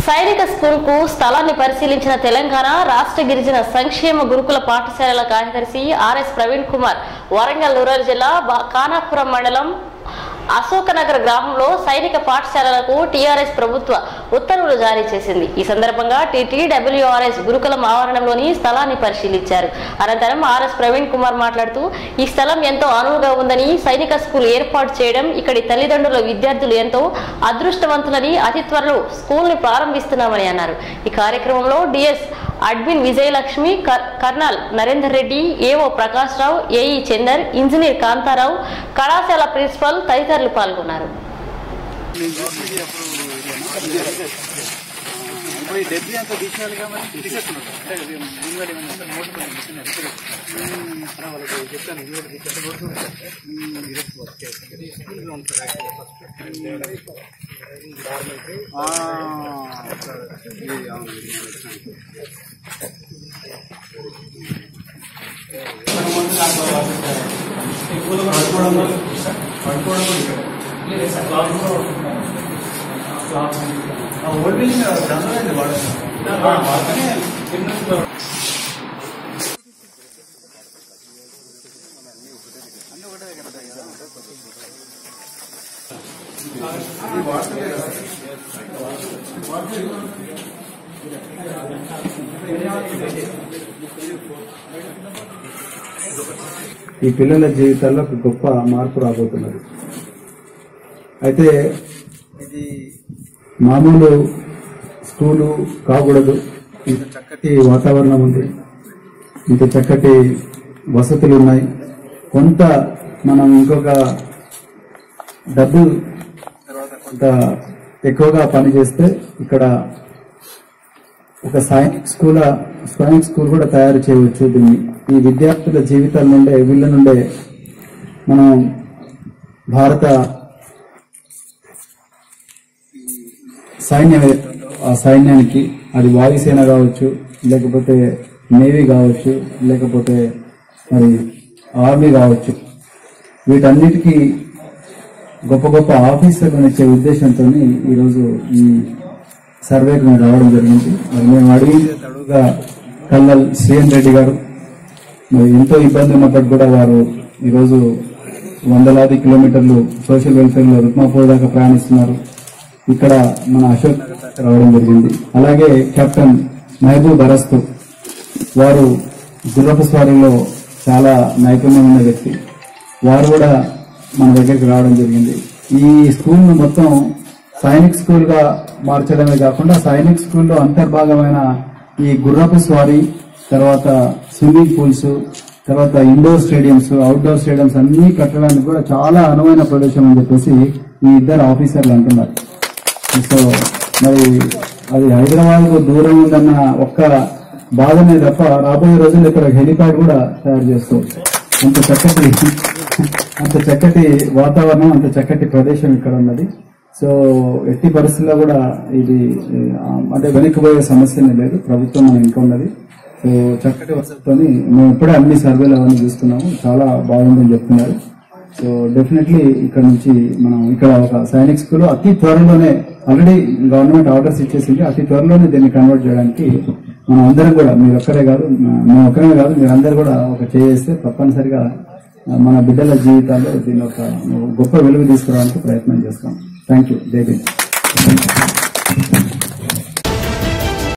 సైనిక స్కూల్ కు స్థలాన్ని పరిశీలించిన తెలంగాణ రాష్ట్ర గిరిజన సంక్షేమ గురుకుల పాఠశాలల కార్యదర్శి ఆర్ఎస్ ప్రవీణ్ కుమార్ వరంగల్ రూరల్ జిల్లా బా- ఖానాపురం మండలం అశోకనగర్ గ్రామంలో సైనిక పాఠశాలలకు టీఆర్ఎస్ ప్రభుత్వ ఉత్తర్వులు జారీ చేసింది ఈ సందర్భంగా టీటీడబ్ల్యూఆర్ఎస్ గురుకులం ఆవరణంలోని స్థలాన్ని పరిశీలించారు అనంతరం ఆర్ఎస్ ప్రవీణ్ కుమార్ మాట్లాడుతూ ఈ స్థలం ఎంతో అనువుగా ఉందని సైనిక స్కూల్ ఏర్పాటు చేయడం ఇక్కడి తల్లిదండ్రుల విద్యార్థులు ఎంతో అదృష్టవంతులని అతి త్వరలో స్కూల్ ని ప్రారంభిస్తున్నామని అన్నారు ఈ కార్యక్రమంలో డిఎస్ అడ్మిన్ విజయలక్ష్మి కర్- colonel Narender Reddy AO Prakash Rao AE Chandar engineer Kantarao కళాశాల ప్రిన్సిపల్ తదితరులు పాల్గొన్నారు ఇప్పుడు ఈ డెబ్బీ అంతా తీసేయాలి కాబట్టి తీసేస్తున్నారు అంటే ఇది ముందు వాడి ఏమన్నా నోటు పైన తీస్తున్నారు. ఉమ్, అలా వాళ్ళకి చెప్తాను ఇది కూడా తీసేస్తే నోటు ఉంది. ఉమ్, ఇది ఎక్కువ వర్క్ చేస్తుంది. స్కూల్గా ఉంటుంది యాక్చువల్గా ఫస్ట్. ఆ, ఇది అవును, ఇది వచ్చింది. ఈ పిల్లల జీవితాల్లో ఒక గొప్ప మార్పు రాబోతున్నది అయితే ఇది మామూలు స్కూలు కాకూడదు ఇంత చక్కటి వాతావరణం ఉంది ఇంత చక్కటి వసతులు ఉన్నాయి కొంత మనం ఇంకొక డబ్బు తర్వాత కొంత ఎక్కువగా పని చేస్తే ఇక్కడ ఒక సైనిక్ స్కూల్ సైనిక్ స్కూల్ కూడా తయారు చేయవచ్చు దీన్ని ఈ విద్యార్థుల జీవితాల నుండే వీళ్ళ నుండే మనం భారత సైన్యం ఏదైతే ఉందో, ఆ సైన్యానికి అది వాయుసేన కావచ్చు లేకపోతే నేవీ కావచ్చు లేకపోతే మరి ఆర్మీ కావచ్చు వీటన్నిటికీ గొప్ప గొప్ప ఆఫీసర్లను ఇచ్చే ఉద్దేశంతో ఈరోజు ఈ సర్వేకి మేము రావడం జరిగింది మరి మేము అడిగింది తడుగా కల్నల్ శ్రీఎన్ రెడ్డి గారు మరి ఎంతో ఇబ్బంది ఉన్నప్పటికీ కూడా వారు ఈరోజు వందలాది కిలోమీటర్లు సోషల్ వెల్ఫేర్ లో రుక్మాపూర్ దాకా ప్రయాణిస్తున్నారు ఇక్కడ మన అశోక్ నగర్ దాకా రావడం జరిగింది అలాగే కెప్టెన్ మహబూబ్ అరస్తు వారు గుర్రపు స్వారీలో చాలా నైపుణ్యం ఉన్న వ్యక్తి వారు కూడా మన దగ్గరికి రావడం జరిగింది ఈ స్కూల్ ను మొత్తం సైనిక్ స్కూల్ గా మార్చడమే కాకుండా సైనిక్ స్కూల్లో అంతర్భాగమైన ఈ గుర్రపు స్వారీ తర్వాత స్విమ్మింగ్ పూల్స్ తర్వాత ఇండోర్ స్టేడియంస్ అవుట్డోర్ స్టేడియంస్ అన్ని కట్టడానికి కూడా చాలా అనువైన ప్రదేశం అని చెప్పేసి ఈ ఇద్దరు ఆఫీసర్లు అంటున్నారు సో మరి అది హైదరాబాద్ కు దూరం ఉందన్న ఒక్క బాధనే తప్ప రాబోయే రోజుల్లో ఇక్కడ హెలిప్యాడ్ కూడా తయారు చేసుకోవచ్చు అంత చక్కటి అంత చక్కటి వాతావరణం అంత చక్కటి ప్రదేశం ఇక్కడ ఉన్నది సో ఎట్టి పరిస్థితుల్లో కూడా ఇది ఆ, అంటే వెనక్కిపోయే సమస్యనే లేదు ప్రభుత్వం మన ఇంకా ఉన్నది సో చక్కటి వసతితోని మేము ఇప్పుడే అన్ని సర్వేలు అవన్నీ చూస్తున్నాము చాలా బాగుందని చెప్తున్నారు సో డెఫినెట్లీ ఇక్కడ నుంచి మనం ఇక్కడ ఒక సైనిక్ స్కూల్ అతి త్వరలోనే ఆల్రెడీ గవర్నమెంట్ ఆర్డర్స్ ఇచ్చేసింది అతి త్వరలోనే దీన్ని కన్వర్ట్ చేయడానికి మనం అందరం కూడా మీరు ఒక్కరే కాదు మేము ఒక్కరే కాదు మీరు అందరు కూడా ఒక చేస్తే తప్పనిసరిగా మన బిడ్డల జీవితాల్లో దీన్ని ఒక గొప్ప వెలుగు తీసుకురావడానికి ప్రయత్నం చేస్తాం థ్యాంక్ యూ జై భీమ్